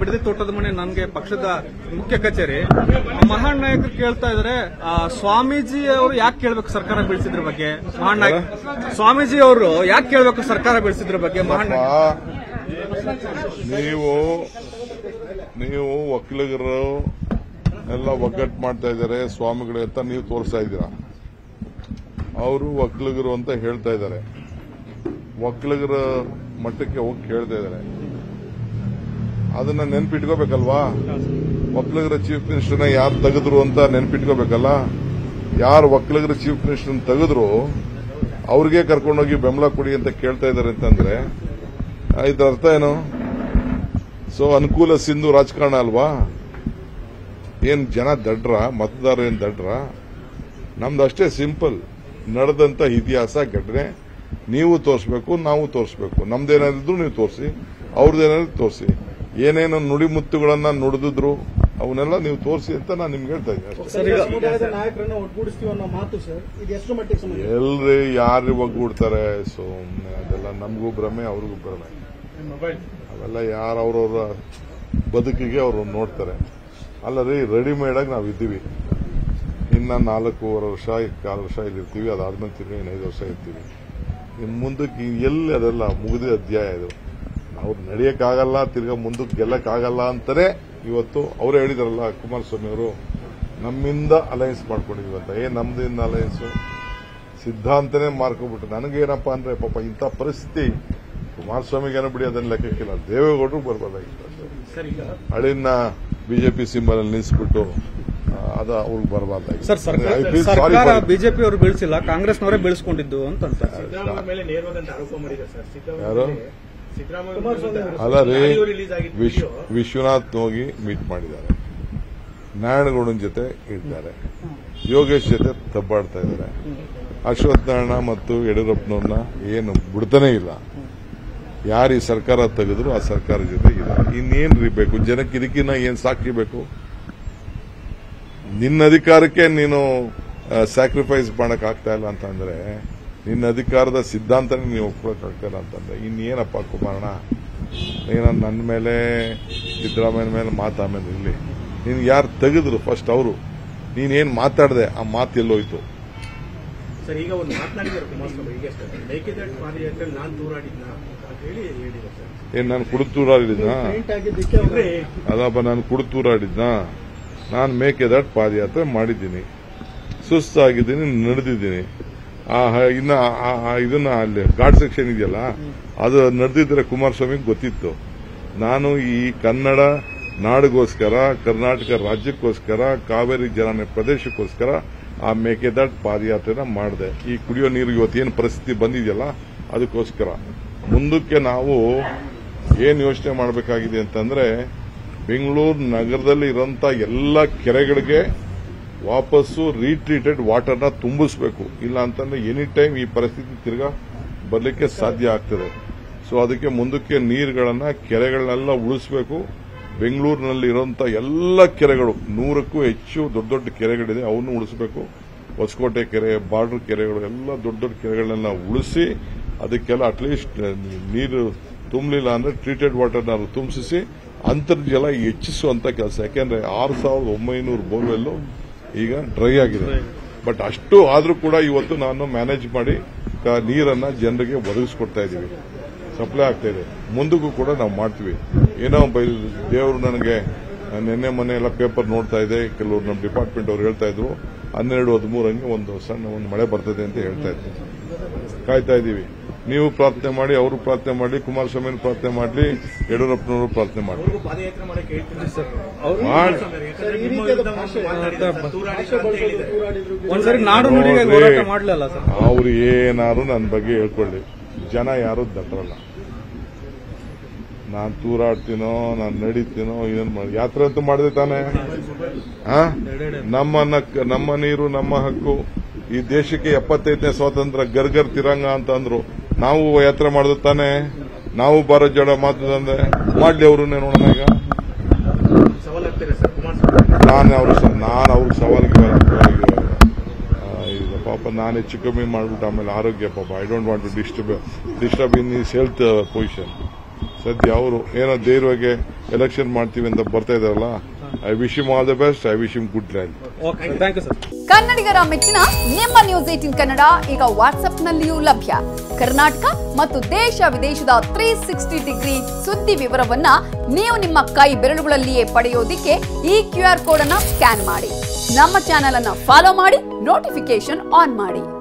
ಬಿಡದಿ ತೋಟದ ಮನೆ ನನ್ಗೆ ಪಕ್ಷದ ಮುಖ್ಯ ಕಚೇರಿ ಮಹಾನ್ ನಾಯಕರು ಕೇಳ್ತಾ ಇದಾರೆ ಆ, ಸ್ವಾಮೀಜಿ ಅವರು ಯಾಕೆ ಕೇಳ್ಬೇಕು ಸರ್ಕಾರ ಬೀಳಿಸಿದ್ರ ಬಗ್ಗೆ ಮಹಾನ್ ನಾಯಕ ಸ್ವಾಮೀಜಿ ಅವರು ಯಾಕೆ ಕೇಳ್ಬೇಕು ಸರ್ಕಾರ ಬೀಳಿಸಿದ್ರ ಬಗ್ಗೆ ಮಹಾನ್ ನಾಯಕ ನೀವು ನೀವು ಒಕ್ಕಲಿಗರು ಎಲ್ಲ ಒಗ್ಗಟ್ಟು ಮಾಡ್ತಾ ಇದ್ದಾರೆ ಸ್ವಾಮಿಗಳು ಅಂತ ನೀವು ತೋರಿಸ್ತಾ ಇದ್ದೀರಾ ಅವರು ಒಕ್ಕಲಿಗರು ಅಂತ ಹೇಳ್ತಾ ಇದ್ದಾರೆ ಒಕ್ಕಲಿಗರ ಮಟ್ಟಕ್ಕೆ ಹೋಗಿ ಕೇಳ್ತಾ ಇದ್ದಾರೆ ಅದನ್ನ ನೆನ್ಪಿಟ್ಕೋಬೇಕಲ್ವಾ ಒಕ್ಕಲಿಗರ ಚೀಫ್ ಮಿನಿಸ್ಟರ್ನ ಯಾರು ತೆಗೆದ್ರು ಅಂತ ನೆನ್ಪಿಟ್ಕೋಬೇಕಲ್ಲ ಯಾರು ಒಕ್ಕಲಿಗರ ಚೀಫ್ ಮಿನಿಸ್ಟರ್ ತೆಗೆದ್ರು ಅವ್ರಿಗೆ ಕರ್ಕೊಂಡೋಗಿ ಬೆಂಬಲ ಕೊಡಿ ಅಂತ ಕೇಳ್ತಾ ಇದ್ದಾರೆ ಅಂತಂದ್ರೆ ಆ, ಇದ್ರ ಅರ್ಥ ಏನು ಸೊ ಅನುಕೂಲ ಸಿಂಧು ರಾಜಕಾರಣ ಅಲ್ವಾ ಏನ್ ಜನ ದಡ್ರ ಮತದಾರ ಏನ್ ದಡ್ರ ನಮ್ದು ಅಷ್ಟೇ ಸಿಂಪಲ್ ನಡೆದಂತ ಇತಿಹಾಸ ಘಟನೆ ನೀವು ತೋರಿಸ್ಬೇಕು ನಾವು ತೋರಿಸ್ಬೇಕು ನಮ್ದೇನಾದ್ರು ನೀವು ತೋರಿಸಿ ಅವ್ರದ್ದೇನಾದ್ರು ತೋರಿಸಿ ಏನೇನು ನುಡಿಮುತ್ತುಗಳನ್ನ ನುಡಿದಿದ್ರು ಅವನ್ನೆಲ್ಲ ನೀವು ತೋರಿಸಿ ಅಂತ ನಾನು ನಿಮ್ಗೆ ಹೇಳ್ತಾ ಇದ್ದೀನಿ ಸರ್, ಈಗ- ಸಮುದಾಯದ ನಾಯಕರನ್ನ ಒಗ್ಗೂಡಿಸ್ತೀವಿ ಅನ್ನೋ ಮಾತು ಸರ್ ಇದು ಎಷ್ಟು ಮಟ್ಟಿಗೆ ಸಮ ಎಲ್ರಿ ಯಾರು ಒಗ್ಗೂಡ್ತಾರೆ ಸುಮ್ಮನೆ ಅದೆಲ್ಲ ನಮಗೂ ಭ್ರಮೆ ಅವ್ರಿಗೂ ಭ್ರಮೆ ಅವೆಲ್ಲ ಯಾರು ಅವ್ರವ್ರ ಬದುಕಿಗೆ ಅವರು ನೋಡ್ತಾರೆ ಅಲ್ಲ ರೀ ರೆಡಿಮೇಡ್ ಆಗಿ ನಾವು ಇದ್ದೀವಿ ಇನ್ನ ನಾಲ್ಕೂವರೆ ವರ್ಷ ಕಾಲು ವರ್ಷ ಇಲ್ಲಿ ಇರ್ತೀವಿ ಅದಾದ್ಮೇಲೆ ತಿರ್ಗಿ ಇನ್ನು ಐದು ವರ್ಷ ಇರ್ತೀವಿ ಇನ್ನು ಮುಂದಕ್ಕೆ ಎಲ್ಲಿ ಅದೆಲ್ಲ ಮುಗಿದ ಅಧ್ಯಾಯ ಇದು ಅವ್ರು ನಡೆಯಕ್ಕಾಗಲ್ಲ ತಿರ್ಗಾ ಮುಂದಕ್ಕೆ ಗೆಲ್ಲಕ್ಕಾಗಲ್ಲ ಅಂತಾನೆ ಇವತ್ತು ಅವರೇ ಹೇಳಿದಾರಲ್ಲ ಕುಮಾರಸ್ವಾಮಿ ಅವರು ನಮ್ಮಿಂದ ಅಲಯನ್ಸ್ ಮಾಡ್ಕೊಂಡಿದೀವಿ ಅಂತ ಏನ್ ನಮ್ದಿಂದ ಅಲಯನ್ಸ್ ಸಿದ್ಧಾಂತನೇ ಮಾರ್ಕೊಂಡ್ಬಿಟ್ಟು ನನಗೇನಪ್ಪ ಅಂದ್ರೆ ಪಾಪ ಇಂಥ ಪರಿಸ್ಥಿತಿ ಕುಮಾರಸ್ವಾಮಿಗೇನೋ ಬಿಡಿ ಅದನ್ನ ಲೆಕ್ಕಕ್ಕಿಲ್ಲ ದೇವೇಗೌಡರು ಬರ್ಬೋದಾಗಿತ್ತು ಅಷ್ಟೇ ಹಳಿನ ಬಿಜೆಪಿ ಸಿಂಬಲ್ ಅಲ್ಲಿ ನಿಲ್ಲಿಸ್ಬಿಟ್ಟು ಆ, ಅದ ಅವ್ರಿಗೆ ಬರಬಾರ್ದಾಗಿತ್ತು ಸರ್ ಸರ್ಕಾರ I feel sorry ಸರ್ಕಾರ for it. ಬಿಜೆಪಿ ಅವರು ಬೀಳಿಸಿಲ್ಲ ಕಾಂಗ್ರೆಸ್ನವರೇ ಬೀಳಿಸ್ಕೊಂಡಿದ್ದು ಅಂತ ಅಂತಾರೆ ಸಿದ್ದರಾಮಯ್ಯ ಮೇಲೆ ನೇರವಾದಂತ ಆರೋಪ ಮಾಡಿದ್ದಾರೆ ಸರ್ ಸಿದ್ದರಾಮಯ್ಯ ಯಾರು? ಮೇಲೆ ಸಿದ್ದರಾಮಯ್ಯ ಕುಮಾರಸ್ವಾಮಿ ವಿರುದ್ಧ ಅಲ್ಲ ರೀ ಆಡಿಯೋ ರಿಲೀಸ್ ಆಗಿದ್ದು ವಿಶ್- ವಿಡಿಯೋ ವಿಶ್ವನಾಥ್ ಹೋಗಿ ಮೀಟ್ ಮಾಡಿದ್ದಾರೆ ನಾರಾಯಣಗೌಡನ ಜೊತೆ ಇದ್ದಾರೆ ಯೋಗೇಶ್ ಜೊತೆ ತಬ್ಬಾಡ್ತಾ ಇದ್ದಾರೆ ಅಶ್ವಥ್ ನಾರಾಯಣ ಮತ್ತು ಯಡಿಯೂರಪ್ಪನವ್ರನ್ನ ಏನು ಬಿಡ್ತಾನೆ ಇಲ್ಲ ಯಾರು ಈ ಸರ್ಕಾರ ತೆಗೆದ್ರು ಆ ಸರ್ಕಾರ ಜೊತೆ ಇದೆ ಇನ್ನೇನ್ರಿ ಬೇಕು ಜನಕ್ಕೆ ಇದಕ್ಕಿನ್ನ ಏನ್ ಸಾಕ್ಷಿ ಬೇಕು ನಿನ್ನ ಅಧಿಕಾರಕ್ಕೆ ನೀನು ಸ್ಯಾಕ್ರಿಫೈಸ್ ಮಾಡಕ್ ಆಗ್ತಾ ಇಲ್ಲ ಅಂತಂದ್ರೆ ನಿನ್ನ ಅಧಿಕಾರದ ಸಿದ್ಧಾಂತನೇ ನೀವು ಒಪ್ಕೊಳಕ್ ಆಗ್ತಾ ಇಲ್ಲ ಅಂತಂದ್ರೆ ಇನ್ನೇನಪ್ಪ ಕುಮಾರಣ್ಣ ನೀನು ನನ್ನ ಮೇಲೆ ಸಿದ್ದರಾಮಯ್ಯನ ಮೇಲೆ ಮಾತು ಆಮೇಲೆ ಇರಲಿ ನೀನು ಯಾರು ತೆಗೆದ್ರು ಫಸ್ಟ್ ಅವರು ನೀನೇನ್ ಮಾತಾಡದೆ ಆ ಮಾತು ಎಲ್ಲೋಯ್ತು ಸರ್ ಈಗ ಒಂದು ಮಾತನಾಡಿದ್ದಾರೆ ಕುಮಾರಸ್ವಾಮಿ ಈಗ ಅಷ್ಟೇ ಮೇಕೆದಾಟು ಪಾದಯಾತ್ರೆ ನಾನ್ ದೂರಾಡಿದ್ನ ಅಂತ ಹೇಳಿ ಹೇಳಿದ್ದಾರೆ ಸರ್ ಏನ್ ನಾನು ಕುಡುತ್ತೂರಾಡಿದ್ನಾ ಪೇಂಟ್ ಆಗಿದ್ದಕ್ಕೆ ಅವ್ರು ಅಂದ್ರೆ ಅದಪ್ಪ ನಾನು ಕುಡುತ್ತೂರಾಡಿದ್ನಾ ನಾನು ಮೇಕೆದಾಟ್ ಪಾದಯಾತ್ರೆ ಮಾಡಿದ್ದೀನಿ ಸುಸ್ತಾಗಿದ್ದೀನಿ ನಡೆದಿದ್ದೀನಿ ಆ ಹ- ಇನ್ನ ಆ- ಆ ಇದನ್ನ ಅಲ್ಲಿ ಘಾಟ್ ಸೆಕ್ಷನ್ ಇದೆಯಲ್ಲ ಅದು ನಡೆದಿದ್ರೆ ಕುಮಾರಸ್ವಾಮಿ ಗೊತ್ತಿತ್ತು ನಾನು ಈ ಕನ್ನಡ ನಾಡಿಗೋಸ್ಕರ ಕರ್ನಾಟಕ ರಾಜ್ಯಕ್ಕೋಸ್ಕರ ಕಾವೇರಿ ಜಲಾನಯ ಪ್ರದೇಶಕ್ಕೋಸ್ಕರ ಆ ಮೇಕೆದಾಟ್ ಪಾದಯಾತ್ರೆನ ಮಾಡಿದೆ ಈ ಕುಡಿಯೋ ನೀರು ಇವತ್ತೇನು ಪರಿಸ್ಥಿತಿ ಬಂದಿದೆಯಲ್ಲ ಅದಕ್ಕೋಸ್ಕರ ಮುಂದಕ್ಕೆ ನಾವು ಏನ್ ಯೋಚನೆ ಮಾಡಬೇಕಾಗಿದೆ ಅಂತಂದ್ರೆ ಬೆಂಗಳೂರು ನಗರದಲ್ಲಿ ಇರೋಂಥ ಎಲ್ಲ ಕೆರೆಗಳಿಗೆ ವಾಪಸ್ಸು ರೀಟ್ರೀಟೆಡ್ ವಾಟರ್ನ ತುಂಬಿಸ್ಬೇಕು ಇಲ್ಲ ಅಂತಂದ್ರೆ ಎನಿ ಟೈಮ್ ಈ ಪರಿಸ್ಥಿತಿ ತಿರ್ಗಾ ಬರಲಿಕ್ಕೆ ಸಾಧ್ಯ ಆಗ್ತದೆ ಸೊ ಅದಕ್ಕೆ ಮುಂದಕ್ಕೆ ನೀರುಗಳನ್ನ ಕೆರೆಗಳನ್ನೆಲ್ಲ ಉಳಿಸ್ಬೇಕು ಬೆಂಗಳೂರಿನಲ್ಲಿ ಇರುವಂತ ಎಲ್ಲ ಕೆರೆಗಳು ನೂರಕ್ಕೂ ಹೆಚ್ಚು ದೊಡ್ಡ ದೊಡ್ಡ ಕೆರೆಗಳಿದೆ ಅವನ್ನು ಉಳಿಸಬೇಕು ಹೊಸಕೋಟೆ ಕೆರೆ ಬಾರ್ಡರ್ ಕೆರೆಗಳು ಎಲ್ಲ ದೊಡ್ಡ ದೊಡ್ಡ ಕೆರೆಗಳನ್ನೆಲ್ಲ ಉಳಿಸಿ ಅದಕ್ಕೆಲ್ಲ ಅಟ್ಲೀಸ್ಟ್ ನೀರು ತುಂಬಲಿಲ್ಲ ಅಂದ್ರೆ ಟ್ರೀಟೆಡ್ ವಾಟರ್ನ ತುಂಬಿಸಿ ಅಂತರ್ಜಲ ಹೆಚ್ಚಿಸುವಂತ ಕೆಲಸ ಯಾಕೆಂದ್ರೆ ಆರು ಸಾವಿರದ ಒಂಬೈನೂರು ಬೋರ್ವೆಲ್ಲು ಈಗ ಡ್ರೈ ಆಗಿದೆ ಬಟ್ ಅಷ್ಟು ಆದ್ರೂ ಕೂಡ ಇವತ್ತು ನಾನು ಮ್ಯಾನೇಜ್ ಮಾಡಿ ಕ- ನೀರನ್ನ ಜನರಿಗೆ ಒದಗಿಸ್ಕೊಡ್ತಾ ಇದ್ದೀವಿ ಸಪ್ಲೈ ಆಗ್ತಾ ಇದೆ ಮುಂದಕ್ಕೂ ಕೂಡ ನಾವು ಮಾಡ್ತೀವಿ ಏನೋ ಬೈ ದೇವರು ನನಗೆ ನಿನ್ನೆ ಮೊನ್ನೆ ಎಲ್ಲ ಪೇಪರ್ ನೋಡ್ತಾ ಇದೆ ಕೆಲವರು ನಮ್ಮ ಡಿಪಾರ್ಟ್ಮೆಂಟ್ ಅವ್ರು ಹೇಳ್ತಾ ಇದ್ರು ಹನ್ನೆರಡು ಹದಿಮೂರು ಹಂಗೆ ಒಂದು ಸಣ್ಣ ಒಂದು ಮಳೆ ಬರ್ತದೆ ಅಂತ ಹೇಳ್ತಾ ಇದ್ರು ಕಾಯ್ತಾ ಇದ್ದೀವಿ ನೀವು ಪ್ರಾರ್ಥನೆ ಮಾಡಿ ಅವರು ಪ್ರಾರ್ಥನೆ ಮಾಡಿ ಕುಮಾರಸ್ವಾಮಿ ಪ್ರಾರ್ಥನೆ ಮಾಡಲಿ ಯಡಿಯೂರಪ್ಪನವರು ಪ್ರಾರ್ಥನೆ ಮಾಡಿ ಅವ್ರಿಗೂ ಪಾದಯಾತ್ರೆ ಮಾಡಕ್ಕೆ ಹೇಳ್ತೀನಿ ಸರ್ ಮಾಡಿ ಯಾಕಂದ್ರೆ ನಿಮ್ಮ ವಿರುದ್ಧ ಒಂದು ಮಾತನಾಡಿದ್ದಾರೆ ಸರ್, ದೂರಾಡಿದ್ರು ಅಂತ ಹೇಳಿದ್ದಾರೆ ಹೋರಾಡಿದ್ರು ಒಂದ್ಸರಿ ನಾಡು ನುಡಿಗೆ ನೋಡ್ರಿ. ಹೋರಾಟ ಮಾಡ್ಲಿಲ್ಲ ಸರ್ ಅವ್ರು ಏನಾರು ನನ್ನ ಬಗ್ಗೆ ಹೇಳ್ಕೊಳ್ಳಿ ಜನ ಯಾರು ದಟ್ಟರಲ್ಲ ನಾನ್ ತೂರಾಡ್ತೀನೋ ನಾನ್ ನಡೀತೀನೋ ಏನ್ ಮಾಡಿ ಯಾತ್ರೆ ಅಂತೂ ಮಾಡಿದೆ ತಾನೆ ಆ? ನಮ್ಮ ನಕ್- ನಮ್ಮ ನೀರು ನಮ್ಮ ಹಕ್ಕು ಈ ದೇಶಕ್ಕೆ ಎಪ್ಪತ್ತೈದನೇ ಸ್ವಾತಂತ್ರ್ಯ ಗರ್ಗರ್ ತಿರಂಗ ಅಂತ ಅಂದ್ರು ನಾವು ಯಾತ್ರೆ ಮಾಡುದು ತಾನೆ ನಾವು ಭಾರತ್ ಜಡ ಮಾತದಂದ್ರೆ ಮಾಡ್ಲಿ ಅವ್ರನ್ನೇ ನೋಡೋಣ ಈಗ ಸವಾಲಾಗ್ತಾರೆ ಸರ್ ಕುಮಾರಸ್ವಾಮಿ ನಾನು ಅವ್ರ ನಾನು ಅವ್ರಿಗೆ ಸವಾಲಿಗೆ ಈಗ ಪಾಪ ನಾನು ಹೆಚ್ಚು ಕಮ್ಮಿ ಮಾಡ್ಬಿಟ್ಟು ಆಮೇಲೆ ಆರೋಗ್ಯ ಪಾಪ I don't want to disturb disturb in is health position ಸದ್ಯ ಅವರು ಏನೋ ಧೈರ್ಯವಾಗಿ ಎಲೆಕ್ಷನ್ ಮಾಡ್ತೀವಿ ಅಂತ ಬರ್ತಾ ಇದಾರಲ್ಲ I wish him all the best I wish him good land okay thank you sir ಕನ್ನಡಿಗರ ಮೆಚ್ಚಿನ ನಿಮ್ಮ ನ್ಯೂಸ್ ಏಟಿನ್ ಕನ್ನಡ ಈಗ ವಾಟ್ಸ್ಆಪ್ನಲ್ಲಿಯೂ ಲಭ್ಯ ಕರ್ನಾಟಕ ಮತ್ತು ದೇಶ ವಿದೇಶದ ತ್ರೀ ಸಿಕ್ಸ್ಟಿ ಡಿಗ್ರಿ ಸುದ್ದಿ ವಿವರವನ್ನ ನೀವು ನಿಮ್ಮ ಕೈ ಬೆರಳುಗಳಲ್ಲಿಯೇ ಪಡೆಯೋದಿಕ್ಕೆ ಈ ಕ್ಯೂ ಆರ್ ಕೋಡ್ ಅನ್ನ ಸ್ಕ್ಯಾನ್ ಮಾಡಿ ನಮ್ಮ ಚಾನೆಲ್ ಅನ್ನ ಫಾಲೋ ಮಾಡಿ ನೋಟಿಫಿಕೇಶನ್ ಆನ್ ಮಾಡಿ